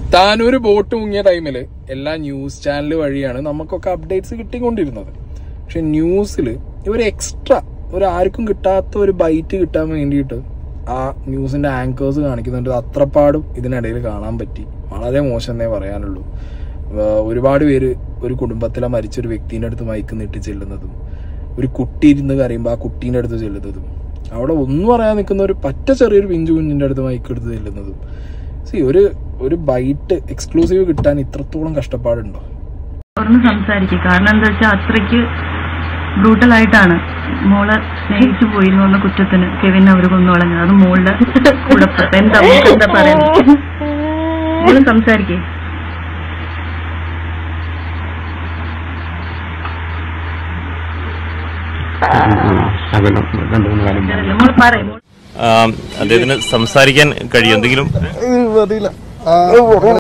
Tanur boat മുങ്ങിയ ടൈമിൽ എല്ലാ ന്യൂസ് ചാനൽ വഴിയാണ് നമുക്കൊക്കെ അപ്ഡേറ്റ്സ് കിട്ടിക്കൊണ്ടിരുന്നത് പക്ഷെ ന്യൂസിൽ ഇവർ എക്സ്ട്രാ ഒരു ആർക്കും കിട്ടാത്ത ഒരു ബൈറ്റ് കിട്ടാൻ വേണ്ടിയിട്ട് ആ ന്യൂസിന്റെ ആങ്കേഴ്സ് കാണിക്കുന്നുണ്ട് അത്രപ്പാടും ഇതിനിടയിൽ കാണാൻ പറ്റി വളരെ മോശം എന്നേ പറയാനുള്ളൂ ഏഹ് ഒരുപാട് പേര് ഒരു കുടുംബത്തിലെ മരിച്ചൊരു വ്യക്തിന്റെ അടുത്ത് മയക്ക് നീട്ടി ചെല്ലുന്നതും ഒരു കുട്ടി ഇരുന്ന് കരയുമ്പോൾ ആ കുട്ടീൻ്റെ അടുത്ത് ചെല്ലുന്നതും അവിടെ ഒന്നും പറയാൻ നിൽക്കുന്ന ഒരു പറ്റ ചെറിയൊരു പിഞ്ചു കുഞ്ഞിന്റെ അടുത്ത് മയക്കെടുത്ത് ചെല്ലുന്നതും സി ഒരു ഒരു ബൈറ്റ് എക്സ്ക്ലൂസീവ് കിട്ടാൻ ഇത്രത്തോളം കഷ്ടപ്പാടുണ്ടോ തുറന്ന് സംസാരിക്കും കാരണം എന്താ വെച്ചാൽ അത്രയ്ക്ക് ബ്രൂട്ടൽ ആയിട്ടാണ് മോളെ സ്നേഹിച്ചു പോയിരുന്നു എന്ന കുറ്റത്തിന് കെവിൻ അവർ കൊന്നുകളഞ്ഞത് അത് മോളുടെ കുഴപ്പം എന്താ മോൾക്ക് എന്താ പറയുന്നത് മോള് സംസാരിക്കേ ശകലം രണ്ടു മൂന്ന് കാലം മോള് പറയും ആം, അദ്ദേഹത്തിന് സംസാരിക്കാൻ കഴിയും എന്തെങ്കിലും മതിയില്ല